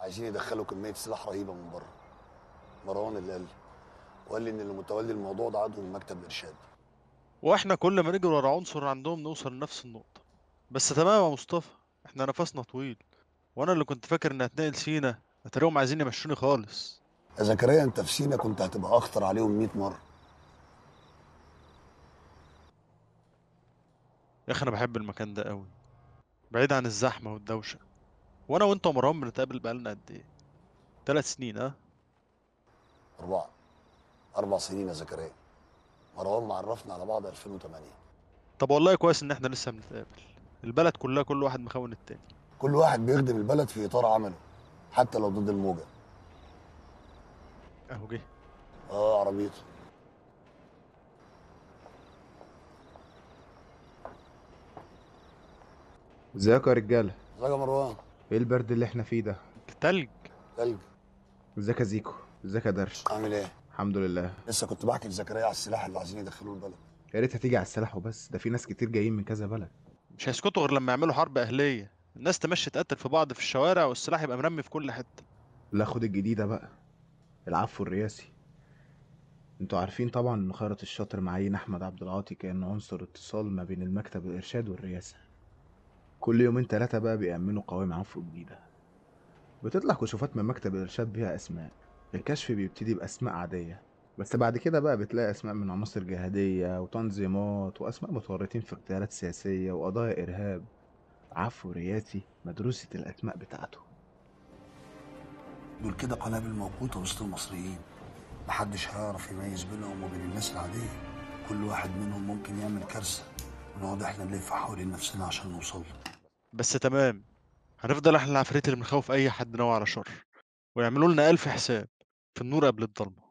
عايزين يدخلوا كميه سلاح رهيبه من بره مروان اللي قال لي وقال لي ان اللي متولي الموضوع ده عضو من مكتب الارشاد واحنا كل ما نجري ورا عنصر عندهم نوصل لنفس النقطة بس تمام يا مصطفى احنا نفسنا طويل وانا اللي كنت فاكر ان هتنقل سينا اتاريهم عايزين يمشوني خالص يا زكريا انت في سينا كنت هتبقى اخطر عليهم 100 مره يا اخي انا بحب المكان ده قوي بعيد عن الزحمة والدوشة وانا وانت ومروان بنتقابل بقالنا قد ايه ثلاث سنين ها اربعه اربع سنين يا زكريا مروان معرفنا على بعض 2008 طب والله كويس ان احنا لسه بنتقابل البلد كلها كل واحد مخون التاني كل واحد بيخدم البلد في اطار عمله حتى لو ضد الموجه اهو جه اه عربيته ازيكم يا رجاله ازيك يا مروان ايه البرد اللي احنا فيه ده تلج تلج ازيك يا زيكو ازيك يا درش عامل ايه الحمد لله لسه كنت بحكي لزكريا على السلاح اللي عايزين يدخلوه البلد يا ريت هتيجي على السلاح وبس ده في ناس كتير جايين من كذا بلد مش هيسكتوا غير لما يعملوا حرب اهلية الناس تمشي تقتل في بعض في الشوارع والسلاح يبقى مرمي في كل حتة لا خد الجديده بقى العفو الرئاسي انتوا عارفين طبعا ان خيرت الشاطر معين احمد عبد العاطي كان عنصر اتصال ما بين المكتب الارشاد والرئاسه كل يومين ثلاثه بقى بيأمنوا قوائم عفو جديده بتطلع كشوفات من مكتب الارشاد بيها اسماء الكشف بيبتدي باسماء عاديه بس بعد كده بقى بتلاقي اسماء من عناصر جهاديه وتنظيمات واسماء متورطين في اغتيالات سياسيه وقضايا ارهاب عفو رئاسي مدروسه الاسماء بتاعته دول كده قنابل موقوته وسط المصريين محدش هيعرف يميز بينهم وبين الناس العاديه كل واحد منهم ممكن يعمل كارثه ونقعد احنا نلف حوالين نفسنا عشان نوصل له بس تمام هنفضل احنا العفاريت اللي بنخوف اي حد ناوي على شر ويعملوا لنا الف حساب في النور قبل الضلمة